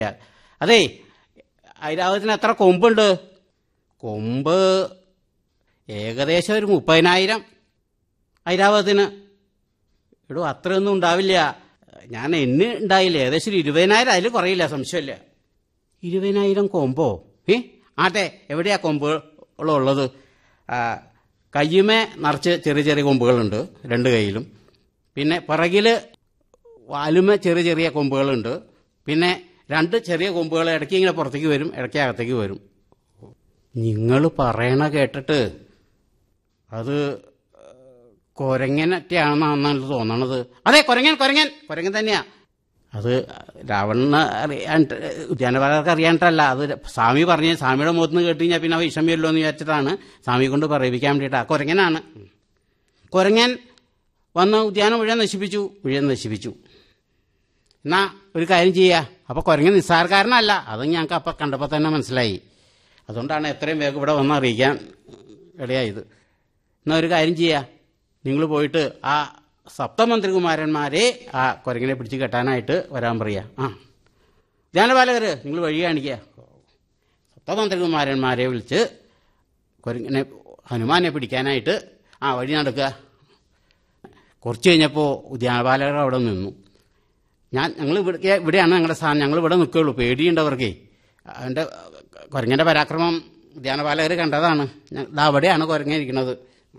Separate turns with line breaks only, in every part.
അതേ ഐരാവതത്തിന് എത്ര കൊമ്പുണ്ട് കൊമ്പ് ഏകദേശം ഒരു മുപ്പതിനായിരം ഐരാവതത്തിന് എടോ അത്രയൊന്നും ഉണ്ടാവില്ല ഞാൻ എന്നെ ഉണ്ടായില്ല ഏകദേശം ഒരു ഇരുപതിനായിരം അതിൽ കുറയില്ല സംശയമില്ല ഇരുപതിനായിരം കൊമ്പോ ഏ ആട്ടെ എവിടെയാ കൊമ്പുകളുള്ളത് ആ, കയ്യുമേ നിറച്ച് ചെറിയ ചെറിയ കൊമ്പുകളുണ്ട് രണ്ട് കൈയിലും പിന്നെ പിറകിൽ വാലുമേ ചെറിയ ചെറിയ കൊമ്പുകളുണ്ട് പിന്നെ രണ്ട് ചെറിയ കൊമ്പുകൾ ഇടയ്ക്ക് ഇങ്ങനെ പുറത്തേക്ക് വരും ഇടയ്ക്ക് അകത്തേക്ക് വരും നിങ്ങൾ പറയണ കേട്ടിട്ട് അത് കൊരങ്ങനൊക്കെയാണെന്നാണ് തോന്നണത് അതെ കൊരങ്ങൻ കൊരങ്ങൻ കൊരങ്ങൻ തന്നെയാ അത് രാവണന് അറിയാൻ ഉദ്യാനപാലകർക്ക് അറിയാനിട്ടല്ല അത് സ്വാമി പറഞ്ഞ് സ്വാമിയുടെ മുഖത്ത് നിന്ന് കേട്ട് കഴിഞ്ഞാൽ പിന്നെ വിഷമയല്ലോ എന്ന് വിചാരിച്ചിട്ടാണ് സ്വാമി കൊണ്ട് പറയിപ്പിക്കാൻ വേണ്ടിയിട്ടാ കൊരങ്ങനാണ് കൊരങ്ങൻ വന്ന് ഉദ്യാനം മുഴുവൻ നശിപ്പിച്ചു മുഴുവൻ നശിപ്പിച്ചു എന്നാ ഒരു കാര്യം ചെയ്യുക അപ്പോൾ കുരങ്ങൻ നിസ്സാരക്കാരനല്ല അത് ഞങ്ങൾക്ക് അപ്പം കണ്ടപ്പോൾ തന്നെ മനസ്സിലായി അതുകൊണ്ടാണ് എത്രയും വേഗം ഇവിടെ വന്ന് അറിയിക്കാൻ ഇടയായത് എന്നാൽ ഒരു കാര്യം ചെയ്യുക നിങ്ങൾ പോയിട്ട് ആ സപ്തമന്ത്രികുമാരന്മാരെ ആ കുരങ്ങിനെ പിടിച്ച് കെട്ടാനായിട്ട് വരാൻ പറയുക ആ ധ്യാനപാലകർ നിങ്ങൾ വഴി കാണിക്കുക സപ്തമന്ത്രികുമാരന്മാരെ വിളിച്ച് കുരങ്ങിനെ ഹനുമാനെ പിടിക്കാനായിട്ട് ആ വഴി നടക്കുക കുറച്ച് കഴിഞ്ഞപ്പോൾ ഉദ്യാനപാലകർ അവിടെ നിന്നു ഞാൻ ഞങ്ങൾ ഇവിടെ ഇവിടെയാണ് ഞങ്ങളുടെ സ്ഥാനം ഞങ്ങൾ ഇവിടെ നിൽക്കുകയുള്ളൂ പേടിയുണ്ടവർക്കേ അതിൻ്റെ കുരങ്ങൻ്റെ പരാക്രമം ഉദ്യാനപാലകർ കണ്ടതാണ് ഞ- ദാ അവിടെയാണ് കുരങ്ങ ഇരിക്കുന്നത്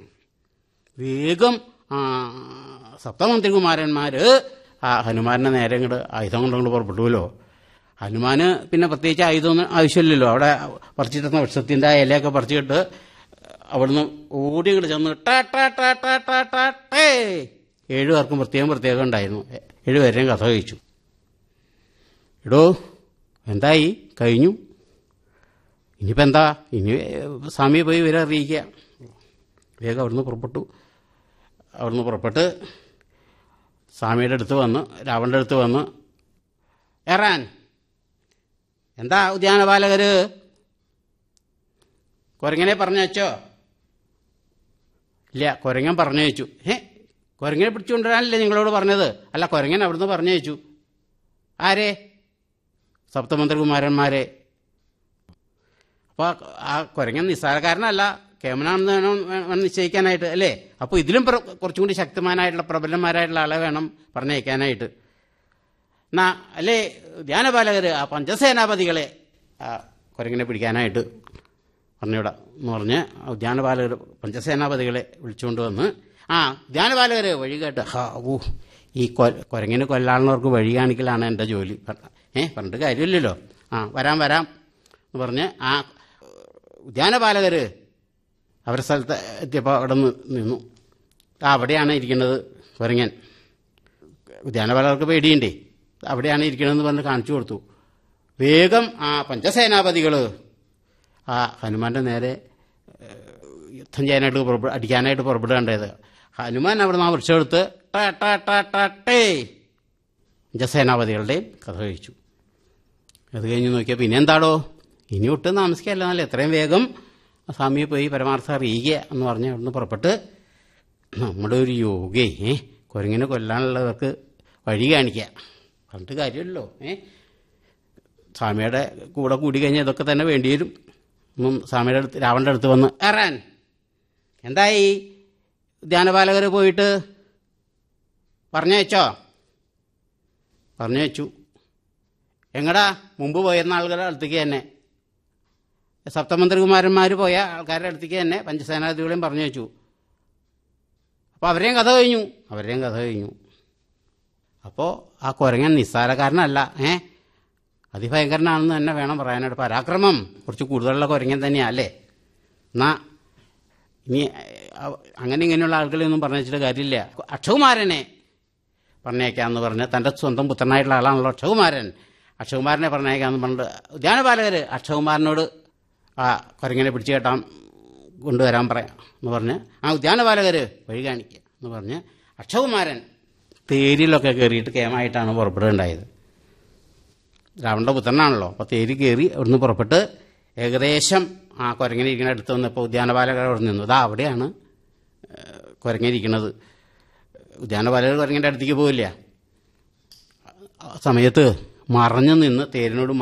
വേഗം ആ, സപ്തമന്ത്രികുമാരന്മാർ ആ ഹനുമാനെ നേരെ ഇങ്ങോട്ട് ആയുധം കൊണ്ടങ്ങോട്ട് പുറപ്പെട്ടുവല്ലോ ഹനുമാന് പിന്നെ പ്രത്യേകിച്ച് ആയുധമൊന്നും ആവശ്യമില്ലല്ലോ അവിടെ പറിച്ചിട്ടുന്ന വൃക്ഷത്തിൻ്റെ ഇലയൊക്കെ പറിച്ചിട്ട് അവിടുന്ന് ഓടി ഇങ്ങോട്ട് ചെന്ന് ടാ ടാ ടാ ടാ ടാ ടാ ടേ ഏഴു പേർക്കും പ്രത്യേകം പ്രത്യേകം ഉണ്ടായിരുന്നു ഏഴുപേരെയും കഥ കഴിച്ചു എടോ എന്തായി കഴിഞ്ഞു ഇനിയിപ്പോൾ എന്താ ഇനി സ്വാമിയെ പോയി ഇവരെ അറിയിക്കുക വേഗം അവിടുന്ന് പുറപ്പെട്ടു അവിടുന്ന് പുറപ്പെട്ട് സ്വാമിയുടെ അടുത്ത് വന്ന് രാവണൻ്റെ അടുത്ത് വന്ന് എറാൻ എന്താ ഉദ്യാനപാലകർ കുരങ്ങനെ പറഞ്ഞയച്ചോ ഇല്ല കുരങ്ങൻ പറഞ്ഞയച്ചു ഏ കുരങ്ങനെ പിടിച്ചുകൊണ്ടുവരാനല്ലേ നിങ്ങളോട് പറഞ്ഞത് അല്ല കുരങ്ങൻ അവിടുന്ന് പറഞ്ഞയച്ചു ആരെ സപ്തമന്ത്രികുമാരന്മാരെ അപ്പോൾ ആ കുരങ്ങൻ നിസ്സാരക്കാരനല്ല കേമനാണെന്ന് വേണം വേണം നിശ്ചയിക്കാനായിട്ട് അല്ലേ അപ്പോൾ ഇതിലും പ്ര- കുറച്ചും കൂടി ശക്തമാനായിട്ടുള്ള പ്രബലന്മാരായിട്ടുള്ള ആളെ വേണം പറഞ്ഞയക്കാനായിട്ട് എന്നാ അല്ലേ ധ്യാനപാലകർ ആ പഞ്ചസേനാപതികളെ ആ കുരങ്ങിനെ പിടിക്കാനായിട്ട് പറഞ്ഞുവിടാം എന്ന് പറഞ്ഞ് ആ ഉദ്യാനപാലകർ പഞ്ചസേനാപതികളെ വിളിച്ചുകൊണ്ട് വന്ന് ആ ഉദ്യാനപാലകർ വഴി കേട്ട് ഹാ ഊ ഈ കൊ കുരങ്ങിന് കൊല്ലാളുന്നവർക്ക് വഴി കാണിക്കലാണ് എൻ്റെ ജോലി പറ- ഏ പറഞ്ഞിട്ട് കാര്യമില്ലല്ലോ ആ വരാം വരാം എന്ന് പറഞ്ഞ് ആ ഉദ്യാനപാലകർ അവരുടെ സ്ഥലത്ത് എത്തിയപ്പോൾ അവിടെ നിന്ന് നിന്നു ആ അവിടെയാണ് ഇരിക്കുന്നത് കുരങ്ങൻ ഉദ്യാനപാലകർക്ക് പേടിയുണ്ടേ അവിടെയാണ് ഇരിക്കണമെന്ന് പറഞ്ഞ് കാണിച്ചു കൊടുത്തു വേഗം ആ പഞ്ചസേനാപതികൾ ആ ഹനുമാന്റെ നേരെ ഏഹ്, യുദ്ധം ചെയ്യാനായിട്ട് പുറപ്പെ- അടിക്കാനായിട്ട് പുറപ്പെടുകയുണ്ടായത് ഹനുമാൻ അവിടെ നിന്ന് ആ വൃക്ഷം എടുത്ത് ട ട ട ട ടേ പഞ്ചസേനാപതികളുടെയും കഥ കഴിച്ചു അത് കഴിഞ്ഞ് നോക്കിയാൽ പിന്നെ എന്താടോ ഇനി ഒട്ടും താമസിക്കാമല്ലോ എന്നല്ല എത്രയും വേഗം ആ സ്വാമിയെ പോയി പരമാർത്ഥം അറിയിക്കുക എന്ന് പറഞ്ഞ് അവിടുന്ന് പുറപ്പെട്ട് നമ്മുടെ ഒരു യോഗേ ഏ കുരങ്ങിനെ കൊല്ലാനുള്ളവർക്ക് വഴി കാണിക്കുക പറഞ്ഞിട്ട് കാര്യമല്ലോ ഏ സ്വാമിയുടെ കൂടെ കൂടി കഴിഞ്ഞാൽ ഇതൊക്കെ തന്നെ വേണ്ടി വരും ഒന്നും സ്വാമിയുടെ അടുത്ത് രാവണൻ്റെ അടുത്ത് വന്ന് ഏറാൻ എന്തായി ധ്യാനപാലകർ പോയിട്ട് പറഞ്ഞയച്ചോ പറഞ്ഞയച്ചു എങ്ങടാ മുമ്പ് പോയിരുന്ന ആളുകളുടെ അടുത്തേക്ക് തന്നെ സപ്തമന്ത്രികുമാരന്മാർ പോയ ആൾക്കാരുടെ അടുത്തേക്ക് തന്നെ പഞ്ചസേനാധികളെയും പറഞ്ഞു വെച്ചു അപ്പോൾ അവരെയും കഥ കഴിഞ്ഞു അവരുടെയും കഥ കഴിഞ്ഞു അപ്പോൾ ആ കുരങ്ങൻ നിസ്സാരക്കാരനല്ല ഏ അതിഭയങ്കരനാണെന്ന് തന്നെ വേണം പറയാനായിട്ട് പരാക്രമം കുറച്ച് കൂടുതലുള്ള കുരങ്ങൻ തന്നെയാ അല്ലേ എന്നാ ഇനി അഹ്, അങ്ങനെ ഇങ്ങനെയുള്ള ആളുകളെയൊന്നും പറഞ്ഞിട്ട് കാര്യമില്ല അക്ഷകുമാരനെ പറഞ്ഞേക്കാന്ന് പറഞ്ഞ് തൻ്റെ സ്വന്തം പുത്രനായിട്ടുള്ള ആളാണല്ലോ അക്ഷകുമാരൻ അക്ഷകുമാരനെ പറഞ്ഞേക്കാന്ന് പറഞ്ഞിട്ട് ഉദ്യാനപാലകർ അക്ഷകുമാരനോട് ആ കുരങ്ങനെ പിടിച്ചു കേട്ടാൻ കൊണ്ടുവരാൻ പറയാം എന്ന് പറഞ്ഞ് ആ ഉദ്യാനപാലകർ വഴി കാണിക്കുക എന്ന് പറഞ്ഞ് അക്ഷകുമാരൻ തേരിലൊക്കെ കയറിയിട്ട് കേമായിട്ടാണ് പുറപ്പെടുകയുണ്ടായത് രാവണന്റെ പുത്രനാണല്ലോ അപ്പോൾ തേരി കയറി അവിടുന്ന് പുറപ്പെട്ട് ഏകദേശം ആ കുരങ്ങനെ ഇരിക്കുന്ന അടുത്ത് വന്നപ്പോൾ ഉദ്യാനപാലകർ അവിടെ നിന്നു അതാ അവിടെയാണ് കുരങ്ങിരിക്കുന്നത് ഉദ്യാനപാലകർ കുരങ്ങൻ്റെ അടുത്തേക്ക് പോവില്ല ആ സമയത്ത് മറഞ്ഞു നിന്ന് തേരിനോട്